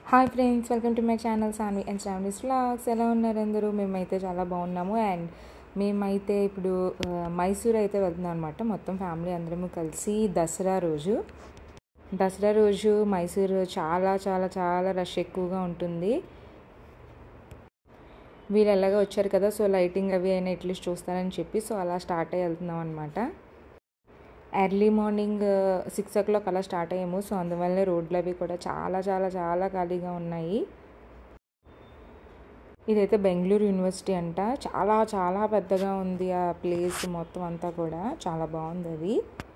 hi friends welcome to my channel Saanvi and Shravani's vlogs ఎలా ఉన్నారు అందరూ మేమైతే చాలా బాగున్నాము అండ్ మేమైతే ఇప్పుడు ఆ, మైసూర్ అయితే వెళ్తున్నాం అనమాట మొత్తం ఫ్యామిలీ అందరము కలిసి దసరా రోజు దసరా రోజు మైసూర్ చాలా చాలా చాలా రష్ ఎక్కువగా ఉంటుంది వీళ్ళు ఎలాగో వచ్చారు కదా సో లైటింగ్ అవి అయినా అట్లీస్ట్ చూస్తారని చెప్పి సో అలా స్టార్ట్ అయ్యి వెళ్తున్నాం అనమాట early morning six o'clock అలా స్టార్ట్ అయ్యాము సో అందువల్లనే రోడ్లు అవి కూడా చాలా చాలా చాలా ఖాళీగా ఉన్నాయి ఇదైతే బెంగళూరు యూనివర్సిటీ అంట చాలా చాలా పెద్దగా ఉంది ఆ ప్లేస్ మొత్తం అంతా కూడా చాలా బాగుంది అది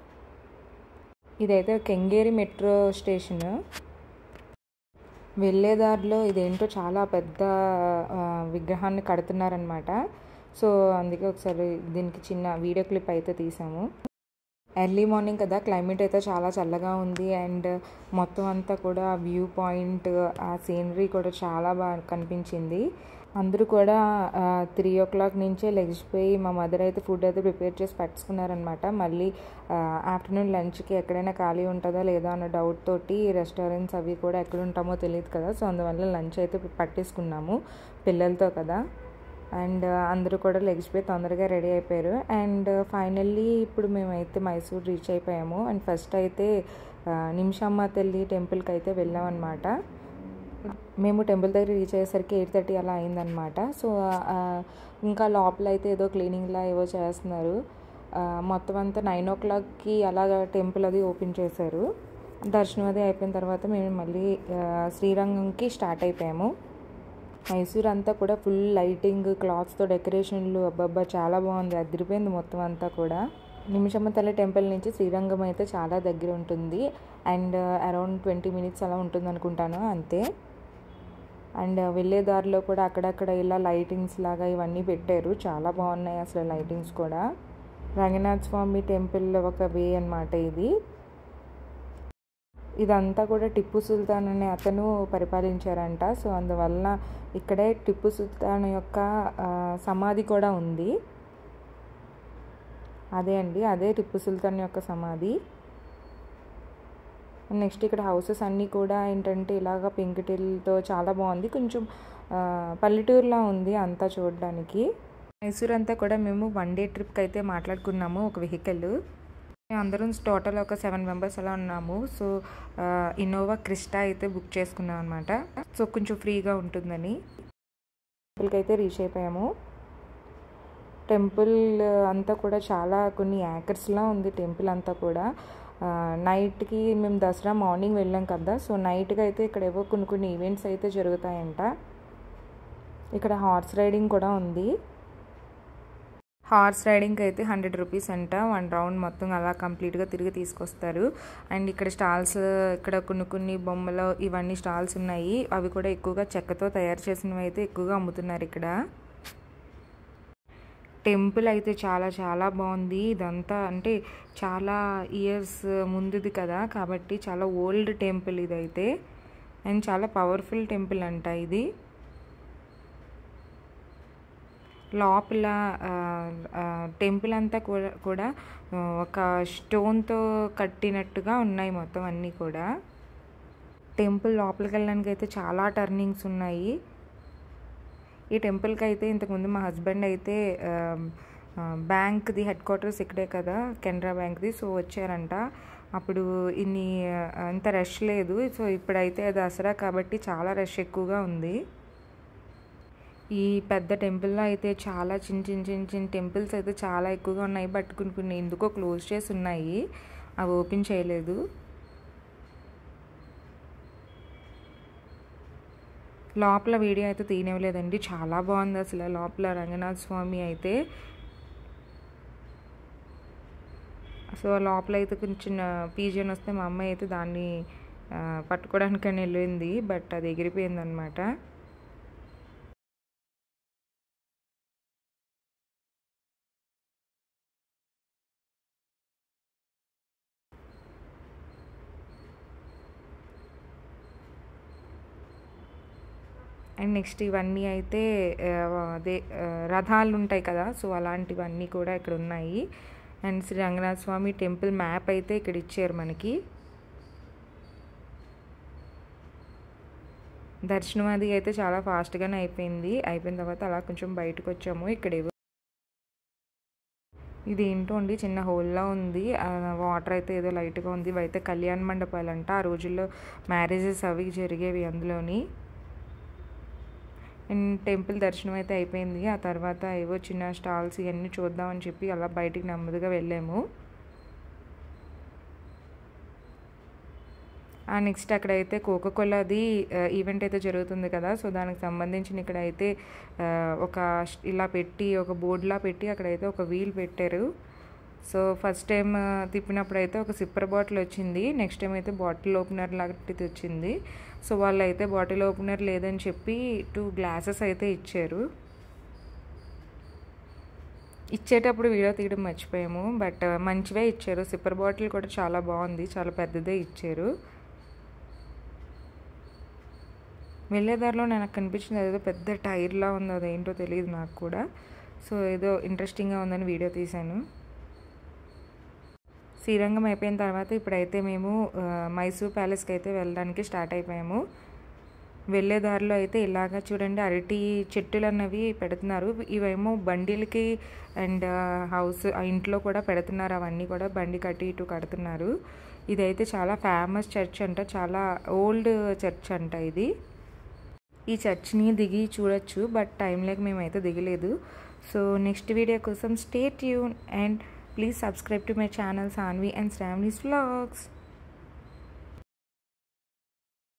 ఇదైతే కెంగేరి మెట్రో స్టేషన్ వెళ్ళేదారిలో ఇదేంటో చాలా పెద్ద ఆ, విగ్రహాన్ని కడుతున్నారనమాట సో అందుకే ఒకసారి దీనికి చిన్న వీడియో క్లిప్ అయితే తీసాము ఎర్లీ మార్నింగ్ కదా క్లైమేట్ అయితే చాలా చల్లగా ఉంది అండ్ మొత్తం అంతా కూడా వ్యూ పాయింట్ ఆ సీనరీ కూడా చాలా బాగా కనిపించింది అందరూ కూడా త్రీ ఓ క్లాక్ నుంచే లెగిసిపోయి మా మదర్ అయితే ఫుడ్ అయితే ప్రిపేర్ చేసి పట్టుకున్నారనమాట మళ్ళీ ఆఫ్టర్నూన్ లంచ్కి ఎక్కడైనా ఖాళీ ఉంటుందా లేదా అన్న డౌట్ తోటి రెస్టారెంట్స్ అవి కూడా ఎక్కడ ఉంటామో తెలియదు కదా సో అందువల్ల లంచ్ అయితే పట్టేసుకున్నాము పిల్లలతో కదా అండ్ అందరూ కూడా లెగిసిపోయి తొందరగా రెడీ అయిపోయారు అండ్ ఫైనల్లీ ఇప్పుడు మేమైతే మైసూర్ రీచ్ అయిపోయాము అండ్ ఫస్ట్ అయితే ఆ, నిమిషమ్మ తల్లి టెంపుల్కి అయితే వెళ్ళామన్నమాట మేము టెంపుల్ దగ్గర రీచ్ అయ్యేసరికి ఎయిట్ థర్టీ అలా అయిందనమాట సో ఆ, ఇంకా లోపల అయితే ఏదో క్లీనింగ్లా ఏవో చేస్తున్నారు ఆ, మొత్తం అంతా నైన్ ఓ క్లాక్కి అలాగా టెంపుల్ అది ఓపెన్ చేశారు దర్శనం అది అయిపోయిన తర్వాత మేము మళ్ళీ ఆ, శ్రీరంగంకి స్టార్ట్ అయిపోయాము మైసూర్ అంతా కూడా ఫుల్ లైటింగ్ క్లాత్స్తో డెకరేషన్లు అబ్బబ్బా చాలా బాగుంది అదిరిపోయింది మొత్తం అంతా కూడా నిమిషమ్మ తల్లి టెంపుల్ నుంచి శ్రీరంగం అయితే చాలా దగ్గర ఉంటుంది అండ్ అరౌండ్ ట్వంటీ మినిట్స్ అలా ఉంటుంది అనుకుంటాను అంతే అండ్ వెళ్ళే దారిలో కూడా అక్కడక్కడ ఇలా లైటింగ్స్ లాగా ఇవన్నీ పెట్టారు చాలా బాగున్నాయి అసలు లైటింగ్స్ కూడా రంగనాథ్ స్వామి టెంపుల్ ఒక వే అన్నమాట ఇది ఇదంతా కూడా టిప్పు సుల్తాన్ అనే అతను పరిపాలించారంట సో అందువలన ఇక్కడే టిప్పు సుల్తాన్ యొక్క ఆ, సమాధి కూడా ఉంది అదే అండి అదే టిప్పు సుల్తాన్ యొక్క సమాధి నెక్స్ట్ ఇక్కడ హౌసెస్ అన్నీ కూడా ఏంటంటే ఇలాగ పెంకుటిల్తో చాలా బాగుంది కొంచెం ఆ, పల్లెటూరులా ఉంది అంతా చూడడానికి మైసూర్ అంతా కూడా మేము వన్ డే ట్రిప్కి అయితే మాట్లాడుకున్నాము ఒక వెహికల్ అందరం టోటల్ ఒక సెవెన్ మెంబర్స్ అలా ఉన్నాము సో ఆ, ఇన్నోవా క్రిస్టా అయితే బుక్ చేసుకున్నాం అనమాట సో కొంచెం ఫ్రీగా ఉంటుందని టెంపుల్కి అయితే రీచ్ అయిపోయాము టెంపుల్ అంతా కూడా చాలా కొన్ని యాకర్స్లా ఉంది టెంపుల్ అంతా కూడా ఆ, నైట్కి మేము దసరా మార్నింగ్ వెళ్ళాం కదా సో నైట్కి అయితే ఇక్కడ ఏవో కొన్ని కొన్ని ఈవెంట్స్ అయితే జరుగుతాయంట ఇక్కడ హార్స్ రైడింగ్ కూడా ఉంది హార్స్ రైడింగ్కి అయితే హండ్రెడ్ రూపీస్ అంట వన్ రౌండ్ మొత్తం అలా కంప్లీట్గా తిరిగి తీసుకొస్తారు అండ్ ఇక్కడ స్టాల్స్ ఇక్కడ కొన్ని కొన్ని బొమ్మలు ఇవన్నీ స్టాల్స్ ఉన్నాయి అవి కూడా ఎక్కువగా చెక్కతో తయారు చేసినవి అయితే ఎక్కువగా అమ్ముతున్నారు ఇక్కడ టెంపుల్ అయితే చాలా చాలా బాగుంది ఇదంతా అంటే చాలా ఇయర్స్ ముందుది కదా కాబట్టి చాలా ఓల్డ్ టెంపుల్ ఇదైతే అండ్ చాలా పవర్ఫుల్ టెంపుల్ అంట ఇది లోపల ఆ, ఆ, టెంపుల్ అంతా కూడా కూడా ఆ, ఒక స్టోన్తో కట్టినట్టుగా ఉన్నాయి మొత్తం అన్నీ కూడా టెంపుల్ లోపలికి వెళ్ళడానికి అయితే చాలా టర్నింగ్స్ ఉన్నాయి ఈ టెంపుల్కి అయితే ఇంతకుముందు మా హస్బెండ్ అయితే ఆ, ఆ, బ్యాంక్ది హెడ్ క్వార్టర్స్ ఇక్కడే కదా కెనరా బ్యాంక్ది సో వచ్చారంట అప్పుడు ఇన్ని ఆ, అంత రష్ లేదు సో ఇప్పుడైతే దసరా కాబట్టి చాలా రష్ ఎక్కువగా ఉంది ఈ పెద్ద టెంపుల్లో అయితే చాలా చిన్న చిన్న చిన్న చిన్న టెంపుల్స్ అయితే చాలా ఎక్కువగా ఉన్నాయి బట్ కొన్ని కొన్ని ఎందుకో క్లోజ్ చేసి ఉన్నాయి అవి ఓపెన్ చేయలేదు లోపల వీడియో అయితే తీయనివ్వలేదండి చాలా బాగుంది అసలు లోపల రంగనాథ స్వామి అయితే సో లోపల అయితే కొంచెం పీజియన్ వస్తే మా అమ్మాయి అయితే దాన్ని ఆ, పట్టుకోవడానికని వెళ్ళింది బట్ అది ఎగిరిపోయింది అనమాట అండ్ నెక్స్ట్ ఇవన్నీ అయితే ఆ, అదే ఆ, రథాలు ఉంటాయి కదా సో అలాంటివన్నీ కూడా ఇక్కడ ఉన్నాయి and Sri Ranganatha Swamy temple map అయితే ఇక్కడ ఇచ్చారు మనకి దర్శనం అది అయితే చాలా ఫాస్ట్గానే అయిపోయింది అయిపోయిన తర్వాత అలా కొంచెం బయటకు వచ్చాము ఇక్కడ ఏవో ఇది ఏంటో అండి చిన్న హోల్లా ఉంది వాటర్ అయితే ఏదో లైట్గా ఉంది ఇవైతే కళ్యాణ మండపాలు అంట ఆ రోజుల్లో మ్యారేజెస్ అవి జరిగేవి అందులోని అండ్ టెంపుల్ దర్శనం అయితే అయిపోయింది ఆ తర్వాత ఏవో చిన్న స్టాల్స్ ఇవన్నీ చూద్దామని చెప్పి అలా బయటికి నెమ్మదిగా వెళ్ళాము ఆ నెక్స్ట్ అక్కడైతే కోకోకోలాది ఈవెంట్ అయితే జరుగుతుంది కదా సో దానికి సంబంధించిన ఇక్కడైతే ఒక ఇలా పెట్టి ఒక బోర్డులా పెట్టి అక్కడైతే ఒక వీల్ పెట్టారు సో ఫస్ట్ టైం తిప్పినప్పుడు అయితే ఒక సిప్పర్ బాటిల్ వచ్చింది నెక్స్ట్ టైం అయితే బాటిల్ ఓపెనర్ లాంటిది వచ్చింది సో వాళ్ళు అయితే బాటిల్ ఓపెనర్ లేదని చెప్పి టూ గ్లాసెస్ అయితే ఇచ్చారు ఇచ్చేటప్పుడు వీడియో తీయడం మర్చిపోయాము బట్ మంచివే ఇచ్చారు సిప్పర్ బాటిల్ కూడా చాలా బాగుంది చాలా పెద్దదే ఇచ్చారు వెళ్ళేదారిలో నాకు కనిపించింది ఏదో పెద్ద టైర్లా ఉంది అది ఏంటో తెలియదు నాకు కూడా సో ఏదో ఇంట్రెస్టింగ్గా ఉందని వీడియో తీశాను శ్రీరంగం అయిపోయిన తర్వాత ఇప్పుడైతే మేము మైసూర్ ప్యాలెస్కి అయితే వెళ్ళడానికి స్టార్ట్ అయిపోయాము వెళ్ళే దారిలో అయితే ఇలాగా చూడండి అరటి చెట్టులు అన్నవి పెడుతున్నారు ఇవేమో బండిలకి అండ్ హౌస్ ఇంట్లో కూడా పెడుతున్నారు అవన్నీ కూడా బండి కట్టి ఇటు కడుతున్నారు ఇదైతే చాలా ఫేమస్ చర్చ్ అంట చాలా ఓల్డ్ చర్చ్ అంట ఇది ఈ చర్చ్ని దిగి చూడొచ్చు బట్ టైం లేక మేమైతే దిగలేదు సో నెక్స్ట్ వీడియో కోసం stay tuned and please subscribe to my channel Saanvi and Shravani's vlogs